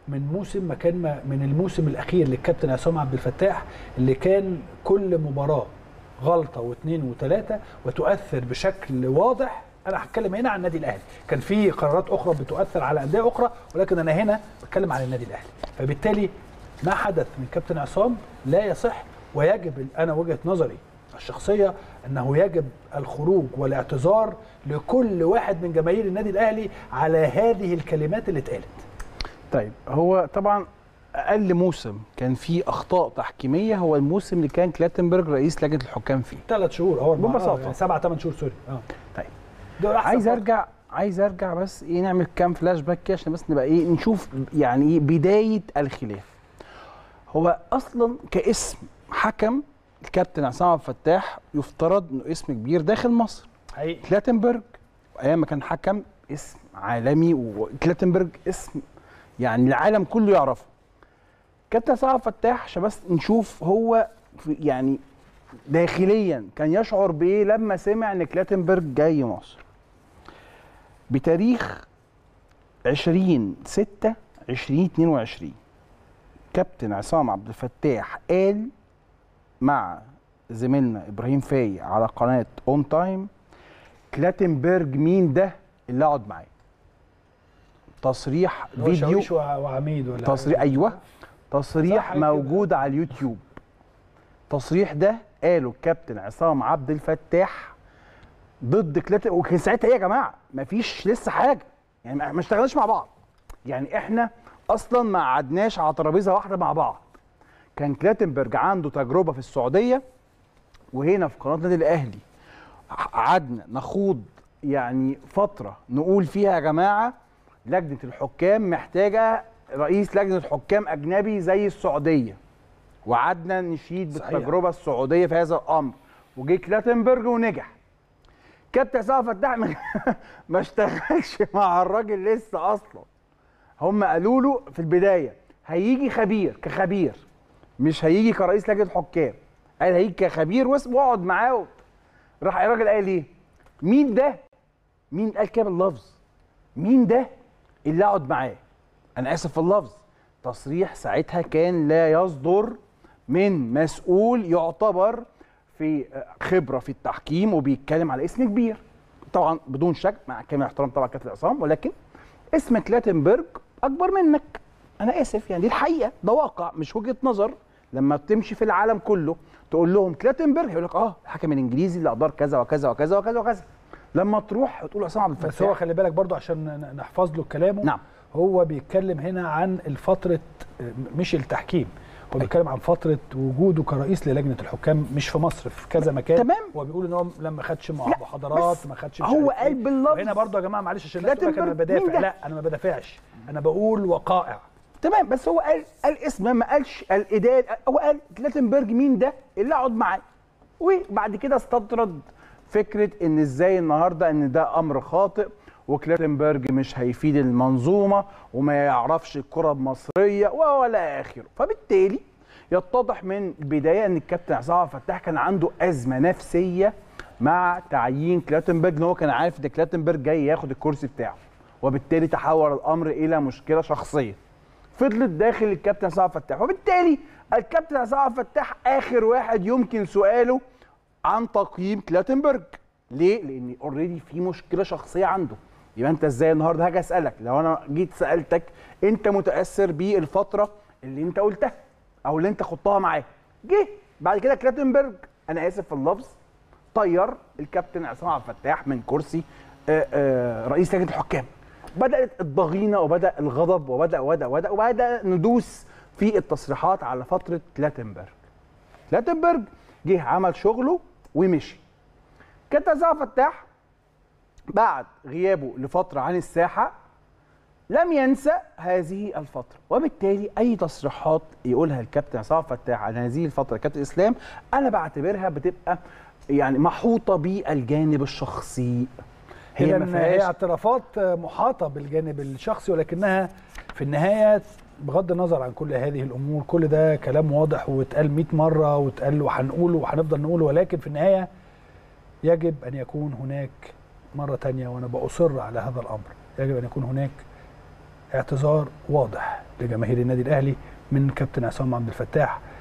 من موسم ما كان ما- من الموسم الاخير للكابتن عصام عبد الفتاح اللي كان كل مباراه غلطه واثنين وثلاثه وتؤثر بشكل واضح انا هتكلم هنا عن النادي الاهلي كان في قرارات اخرى بتؤثر على انديه اخرى ولكن انا هنا بتكلم عن النادي الاهلي فبالتالي ما حدث من كابتن عصام لا يصح ويجب انا وجهه نظري الشخصيه انه يجب الخروج والاعتذار لكل واحد من جماهير النادي الاهلي على هذه الكلمات اللي اتقالت طيب هو طبعا اقل موسم كان فيه اخطاء تحكيميه هو الموسم اللي كان كلاتنبرج رئيس لجنه الحكام فيه ثلاث شهور هو أربعة، ببساطة. يعني سبعة ثمان شهور سوري اه طيب دول أحسن عايز فترة. ارجع عايز ارجع بس ايه نعمل كام فلاش باك كده عشان بس نبقى ايه نشوف يعني ايه بدايه الخلاف هو اصلا كاسم حكم الكابتن عصام عبد الفتاح يفترض انه اسم كبير داخل مصر حقيقي كلاتنبرج ايام ما كان حكم اسم عالمي وكلاتنبرج اسم يعني العالم كله يعرفه كابتن عصام عبد الفتاح عشان بس نشوف هو في- يعني داخليا كان يشعر بايه لما سمع ان كلاتنبرج جاي مصر بتاريخ 20 6 2022 كابتن عصام عبد الفتاح قال مع زميلنا ابراهيم فاي على قناه اون تايم كلاتنبرج مين ده اللي اقعد معاه تصريح هو فيديو شاويش وع- وعميد ولا تصريح ايوه تصريح صح كده. موجود على اليوتيوب التصريح ده قاله الكابتن عصام عبد الفتاح ضد كلاتن وكان ساعتها ايه يا جماعه مفيش لسه حاجه يعني ما ما اشتغلناش مع بعض يعني احنا اصلا ما قعدناش على ترابيزه واحده مع بعض كان كلاتنبرج عنده تجربه في السعوديه وهنا في قناه النادي الاهلي قعدنا نخوض يعني فتره نقول فيها يا جماعه لجنه الحكام محتاجه رئيس لجنه حكام اجنبي زي السعوديه وقعدنا نشيد صحيح. بالتجربه السعوديه في هذا الامر وجه كلاتنبرج ونجح كابتن عصام فتاح ما- ما اشتغلش مع الراجل لسه اصلا هم قالوا له في البدايه هيجي خبير كخبير مش هيجي كرئيس لجنه حكام قال هيجي كخبير واسمه واقعد معاه راح الراجل قال ايه مين ده مين قال كده باللفظ مين ده اللي اقعد معاه انا اسف في اللفظ تصريح ساعتها كان لا يصدر من مسؤول يعتبر في خبره في التحكيم وبيتكلم على اسم كبير طبعا بدون شك مع كامل احترام طبعا كابتن عصام ولكن اسم كلاتنبرج اكبر منك انا اسف يعني دي الحقيقه ده واقع مش وجهه نظر لما بتمشي في العالم كله تقول لهم كلاتنبرج هيقول لك اه الحكم الانجليزي اللي ادار كذا وكذا وكذا وكذا وكذا لما تروح تقول عصام عبد الفتاح بس هو خلي بالك برضو عشان ن- نحفظ له كلامه نعم. هو بيتكلم هنا عن الفترة مش التحكيم هو بيتكلم عن فترة وجوده كرئيس للجنة الحكام مش في مصر في كذا مكان تمام. هو بيقول ان هو لما خدش مع- لا، محاضرات بس ما خدش مش هو عارف قال إيه. باللفظ. وهنا برضو يا جماعة معلش عشان الناس تقول لك انا كلاتنبرج مين بدافع ده؟ لا انا ما بدافعش انا بقول وقائع تمام بس هو قال قال اسم ما قالش الاداد هو قال كلاتنبرج مين ده اللي اقعد معاه وبعد كده استطرد فكره ان ازاي النهارده ان ده امر خاطئ وكلاتنبرج مش هيفيد المنظومه وما يعرفش الكره المصريه ولا اخره فبالتالي يتضح من البدايه ان الكابتن عصام عبد الفتاح كان عنده ازمه نفسيه مع تعيين كلاتنبرج ان هو كان عارف ان كلاتنبرج جاي ياخد الكرسي بتاعه وبالتالي تحول الامر الى مشكله شخصيه فضلت داخل الكابتن عصام عبد الفتاح وبالتالي الكابتن عصام عبد الفتاح اخر واحد يمكن سؤاله عن تقييم كلاتنبرج ليه؟ لان اوريدي في مشكله شخصيه عنده يبقى انت ازاي النهارده هاجي اسالك لو انا جيت سالتك انت متاثر بالفتره اللي انت قلتها او اللي انت خضتها معاه جه بعد كده كلاتنبرج انا اسف في اللفظ طير الكابتن عصام عبد الفتاح من كرسي آه، آه، رئيس لجنه الحكام بدات الضغينه وبدا الغضب وبدا وبدا وبدا وبدا ندوس في التصريحات على فتره كلاتنبرج كلاتنبرج جه عمل شغله ومشي كابتن عصام عبد الفتاح بعد غيابه لفتره عن الساحه لم ينسى هذه الفترة وبالتالي أي تصريحات يقولها الكابتن عصام فتاح عن هذه الفترة كابتن إسلام أنا بعتبرها بتبقى يعني محوطة بالجانب الشخصي هي هي ما هي فيهاش اعترافات محاطة بالجانب الشخصي ولكنها في النهاية بغض النظر عن كل هذه الأمور كل ده كلام واضح واتقال 100 مرة واتقال وهنقوله وهنفضل نقوله ولكن في النهاية يجب أن يكون هناك مرة تانية وأنا بأصر على هذا الأمر يجب أن يكون هناك اعتذار واضح لجماهير النادي الاهلي من كابتن عصام عبد الفتاح